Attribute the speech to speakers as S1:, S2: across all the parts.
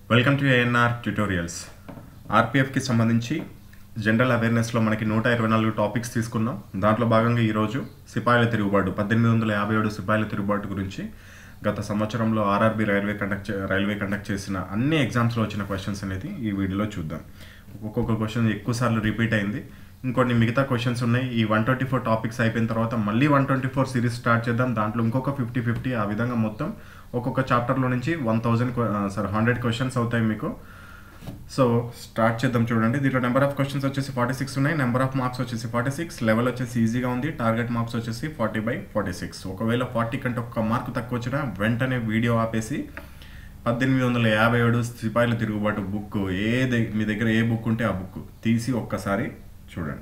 S1: welcome to ANR tutorials ఆర్పిఎఫ్కి సంబంధించి general అవేర్నెస్లో మనకి నూట ఇరవై నాలుగు టాపిక్స్ తీసుకున్నాం దాంట్లో భాగంగా ఈరోజు సిపాయిల తిరుగుబాటు పద్దెనిమిది వందల యాభై ఏడు సిపాయిల తిరుగుబాటు గురించి గత సంవత్సరంలో ఆర్ఆర్బి రైల్వే కండక్ట్ చే- రైల్వే కండక్ట్ చేసిన అన్ని ఎగ్జామ్స్లో వచ్చిన క్వశ్చన్స్ అనేది ఈ వీడియోలో చూద్దాం ఒక్కొక్క క్వశ్చన్ ఎక్కువ సార్లు రిపీట్ అయింది ఇంకొన్ని మిగతా క్వశ్చన్స్ ఉన్నాయి ఈ వన్ ట్వంటీ ఫోర్ టాపిక్స్ అయిపోయిన తర్వాత మళ్ళీ one twenty four series start చేద్దాం దాంట్లో ఇంకొక ఫిఫ్టీ ఫిఫ్టీ ఆ విధంగా మొత్తం ఒక్కొక్క చాప్టర్లో నుంచి one thousand sorry hundred questions అవుతాయి మీకు సో స్టార్ట్ చేద్దాం చూడండి దీంట్లో నెంబర్ ఆఫ్ క్వశ్చన్స్ వచ్చేసి ఫార్టీ సిక్స్ ఉన్నాయి నెంబర్ ఆఫ్ మార్క్స్ వచ్చేసి ఫార్టీ సిక్స్ లెవెల్ వచ్చేసి ఈజీగా ఉంది టార్గెట్ మార్క్స్ వచ్చేసి ఫార్టీ బై ఫార్టీ సిక్స్ ఒకవేళ ఫార్టీ కంటే ఒక్క మార్క్ తక్కువ వచ్చినా వెంటనే వీడియో ఆపేసి పద్దెనిమిది వందల యాభై ఏడు సిపాయిల తిరుగుబాటు బుక్ ఏ దగ్- మీ దగ్గర ఏ బుక్ ఉంటే ఆ బుక్ తీసి ఒక్కసారి చూడండి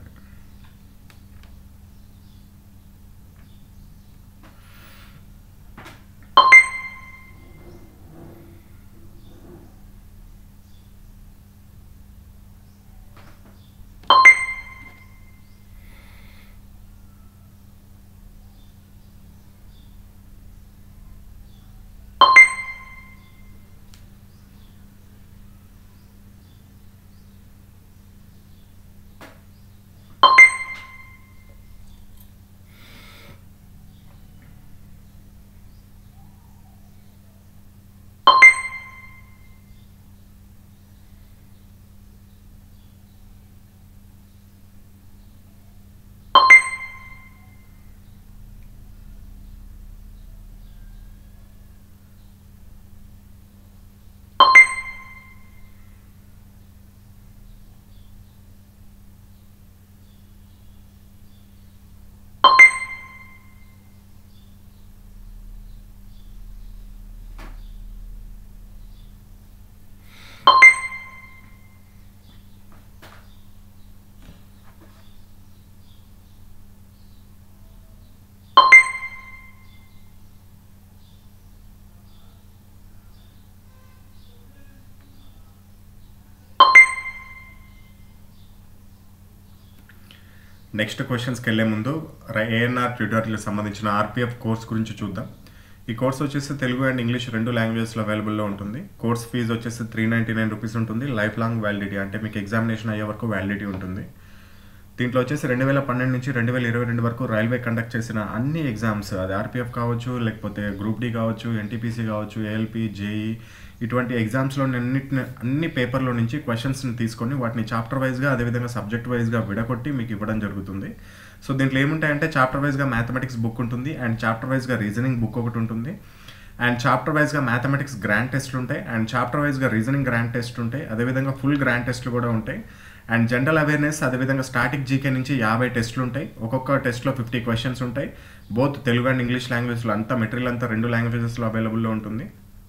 S1: నెక్స్ట్ క్వశ్చన్స్కి వెళ్ళే ముందు ఏఎన్ఆర్ ట్యూటోరియల్కి సంబంధించిన ఆర్పిఎఫ్ కోర్స్ గురించి చూద్దాం ఈ కోర్స్ వచ్చేసి తెలుగు అండ్ ఇంగ్లీష్ రెండు లాంగ్వేజెస్లో అవైలబుల్లో ఉంటుంది కోర్స్ ఫీజు వచ్చేసి త్రీ నైంటీ నైన్ రూపీస్ ఉంటుంది లైఫ్ లాంగ్ వ్యాలిడిటీ అంటే మీకు ఎగ్జామినేషన్ అయ్యే వరకు వ్యాలిడిటీ ఉంటుంది దీంట్లో వచ్చేసి రెండు వేల పన్నెండు నుంచి రెండు వేల ఇరవై రెండు వరకు రైల్వే కండక్ట్ చేసిన అన్ని ఎగ్జామ్స్ అది ఆర్పిఎఫ్ కావచ్చు లేకపోతే గ్రూప్ డి కావచ్చు ఎన్టీపీసీ కావచ్చు ఏఎల్పి జేఈ ఇటువంటి ఎగ్జామ్స్లో అన్నిటిని అన్ని పేపర్లో నుంచి క్వశ్చన్స్ని తీసుకొని వాటిని చాప్టర్ వైజ్గా అదేవిధంగా సబ్జెక్ట్ వైజ్గా విడగొట్టి మీకు ఇవ్వడం జరుగుతుంది సో దీంట్లో ఏముంటాయంటే చాప్టర్ వైజ్గా మ్యాథమెటిక్స్ బుక్ ఉంటుంది అండ్ చాప్టర్ వైజ్గా రీజనింగ్ బుక్ ఒకటి ఉంటుంది అండ్ చాప్టర్ వైజ్గా మ్యాథమెటిక్స్ గ్రాండ్ టెస్ట్లు ఉంటాయి అండ్ చాప్టర్ వైజ్గా రీజనింగ్ గ్రాండ్ టెస్ట్ ఉంటాయి అదేవిధంగా ఫుల్ గ్రాండ్ టెస్ట్లు కూడా ఉంటాయి అండ్ జనరల్ అవేర్నెస్ అదేవిధంగా స్టాటిక్ జీకే నుంచి యాభై టెస్ట్లు ఉంటాయి ఒక్కొక్క టెస్ట్లో ఫిఫ్టీ క్వశ్చన్స్ ఉంటాయి బోత్ తెలుగు అండ్ ఇంగ్లీష్ లాంగ్వేజ్లో అంతా మెటీరియల్ అంతా రెండు లాంగ్వేజెస్లో అవైలబుల్లో ఉంటుంది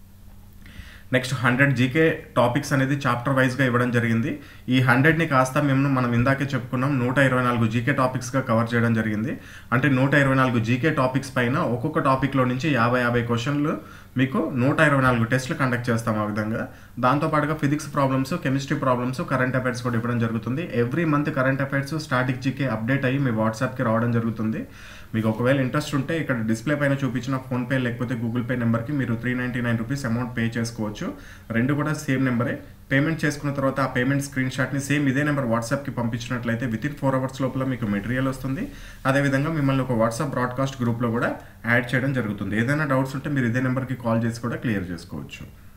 S1: నెక్స్ట్ హండ్రెడ్ జీకే టాపిక్స్ అనేది చాప్టర్ వైజ్గా ఇవ్వడం జరిగింది ఈ హండ్రెడ్ని కాస్త మేము మనం ఇందాకే చెప్పుకున్నాం నూట ఇరవై నాలుగు జీకే టాపిక్స్గా కవర్ చేయడం జరిగింది అంటే నూట ఇరవై నాలుగు జీకే టాపిక్స్ పైన ఒక్కొక్క టాపిక్లో నుంచి యాభై యాభై క్వశ్చన్లు మీకు నూట ఇరవై నాలుగు టెస్ట్లు కండక్ట్ చేస్తాం ఆ విధంగా దాంతోపాటుగా physics problems chemistry problems current affairs కూడా ఇవ్వడం జరుగుతుంది every month current affairs static GK update అయ్యి మీ వాట్సాప్కి రావడం జరుగుతుంది మీకు ఒకవేళ ఇంట్రెస్ట్ ఉంటే ఇక్కడ డిస్ప్లే పైన చూపించిన ఫోన్పే లేకపోతే గూగుల్ పే నెంబర్కి మీరు three ninety nine rupees amount pay చేసుకోవచ్చు రెండు కూడా సేమ్ నెంబరే పేమెంట్ చేసుకున్న తర్వాత ఆ పేమెంట్ స్క్రీన్ షాట్ని సేమ్ ఇదే నెంబర్ వాట్సాప్కి పంపించినట్లయితే విత్ ఇన్ ఫోర్ అవర్స్ లోపల మీకు మెటీరియల్ వస్తుంది అదేవిధంగా మిమ్మల్ని ఒక వాట్సాప్ బ్రాడ్కాస్ట్ గ్రూప్లో కూడా యాడ్ చేయడం జరుగుతుంది ఏదైనా డౌట్స్ ఉంటే మీరు ఇదే నెంబర్కి కాల్ చేసి కూడా క్లియర్ చేసుకోవచ్చు